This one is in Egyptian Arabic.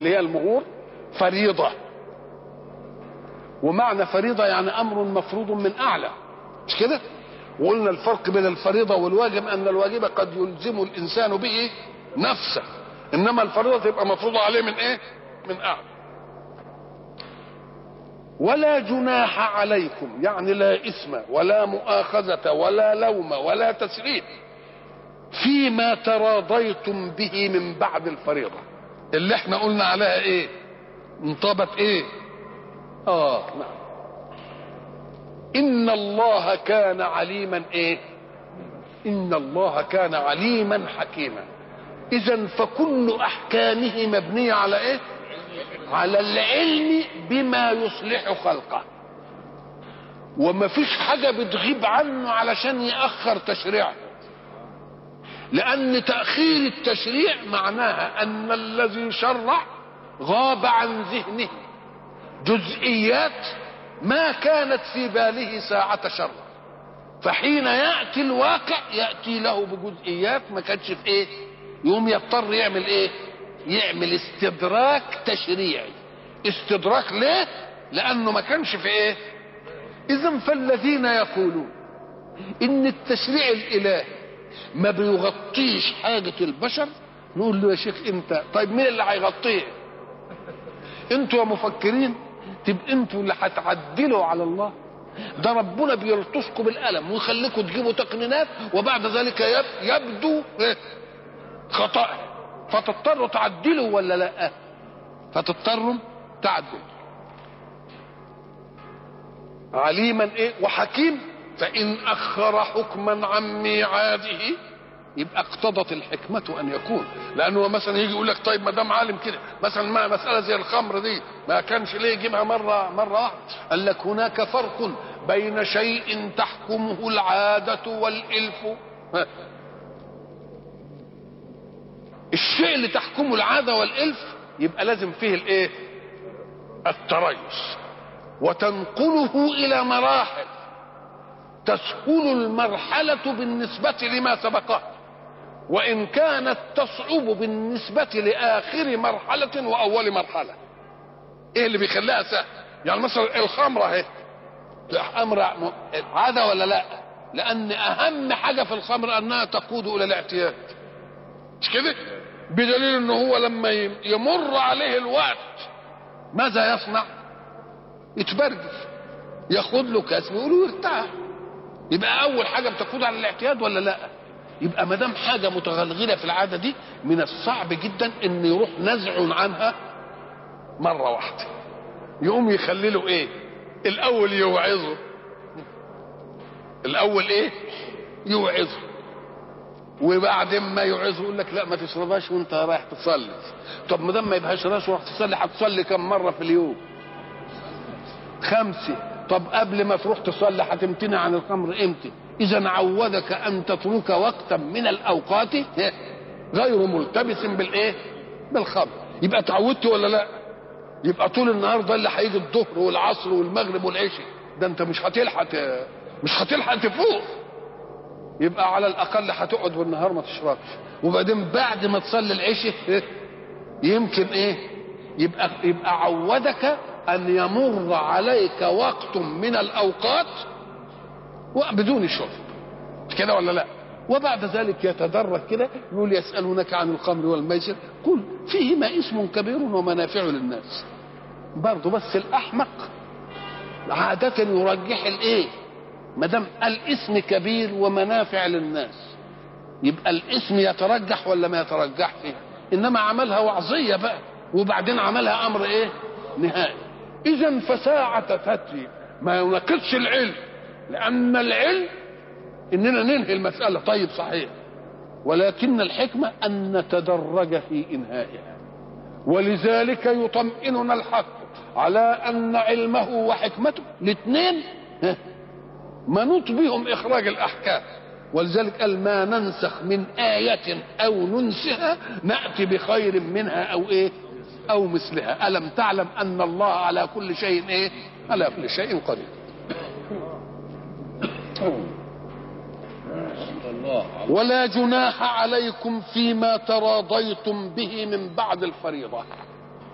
اللي هي المهور فريضة ومعنى فريضة يعني أمر مفروض من أعلى مش كده وقلنا الفرق بين الفريضة والواجب أن الواجب قد يلزم الإنسان به نفسه إنما الفريضة تبقى مفروضة عليه من إيه من أعلى ولا جناح عليكم يعني لا إثم ولا مؤاخذة ولا لوم ولا تسريب فيما تراضيتم به من بعد الفريضة اللي احنا قلنا عليها ايه انطبت ايه اه نعم ان الله كان عليما ايه ان الله كان عليما حكيما اذا فكل احكامه مبنيه على ايه على العلم بما يصلح خلقه وما فيش حاجه بتغيب عنه علشان ياخر تشريعه لأن تأخير التشريع معناها أن الذي شرع غاب عن ذهنه جزئيات ما كانت في باله ساعة شرع فحين يأتي الواقع يأتي له بجزئيات ما كانتش في إيه يوم يضطر يعمل إيه يعمل استدراك تشريعي استدراك ليه لأنه ما كانش في إيه إذا فالذين يقولون إن التشريع الإلهي ما بيغطيش حاجة البشر نقول له يا شيخ انت طيب مين اللي هيغطيه انتوا يا مفكرين تبقى انتوا اللي هتعدلوا على الله ده ربنا بيلطشكم بالقلم ويخليكم تجيبوا تقنينات وبعد ذلك يبدو خطأ فتضطروا تعدلوا ولا لا فتضطروا تعدلوا عليما ايه وحكيم فإن أخر حكما عن ميعاده يبقى اقتضت الحكمة أن يكون لأنه مثلا يجي يقول لك طيب ما دام عالم كده مثلا ما مسألة زي الخمر دي ما كانش ليه يجيبها مرة مرة واحدة قال لك هناك فرق بين شيء تحكمه العادة والإلف الشيء اللي تحكمه العادة والإلف يبقى لازم فيه الإيه؟ التريث وتنقله إلى مراحل تسهل المرحلة بالنسبة لما سبقه وإن كانت تصعب بالنسبة لآخر مرحلة وأول مرحلة إيه اللي بيخليها سهل يعني مثلا الخمرة اهي أمر عادة ولا لا لأن أهم حاجة في الخمر أنها تقود إلى الاعتياد مش كده بدليل أنه هو لما يمر عليه الوقت ماذا يصنع يتبرجل ياخد له كاس ويقول يرتاح يبقى اول حاجه بتقود على الاعتياد ولا لا يبقى ما دام حاجه متغلغله في العاده دي من الصعب جدا ان يروح نزع عنها مره واحده يقوم يخلي له ايه الاول يوعظه الاول ايه يوعظه وبعدين ما يوعظه يقول لك لا ما تشربهاش وانت رايح تصلي طب ما دام ما يبقاش راش وراح تصلي هتصلي كم مره في اليوم خمسه طب قبل ما تروح تصلي هتمتنع عن الخمر امتى اذا عودك ان تترك وقتا من الاوقات غير ملتبس بالايه بالخمر يبقى اتعودت ولا لا يبقى طول النهار ده اللي هيجي الظهر والعصر والمغرب والعشاء ده انت مش هتلحق مش هتلحق تفوق يبقى على الاقل هتقعد بالنهار ما تشربش وبعدين بعد ما تصلي العشاء يمكن ايه يبقى يبقى عودك ان يمر عليك وقت من الاوقات بدون شرب كده ولا لا وبعد ذلك يتدرج كده يقول يسالونك عن الخمر والميسر قل فيهما اسم كبير ومنافع للناس برضه بس الاحمق عادة يرجح الايه ما دام الاسم كبير ومنافع للناس يبقى الاسم يترجح ولا ما يترجحش انما عملها وعظيه بقى وبعدين عملها امر ايه نهائي اذا فساعة تتري ما يناقضش العلم لان العلم اننا ننهي المسألة طيب صحيح ولكن الحكمة ان نتدرج في انهائها ولذلك يطمئننا الحق على ان علمه وحكمته الاثنين منوط بهم اخراج الاحكام ولذلك قال ما ننسخ من آية أو ننسها نأتي بخير منها أو إيه أو مثلها ألم تعلم أن الله على كل شيء إيه على كل شيء قدير ولا جناح عليكم فيما تراضيتم به من بعد الفريضة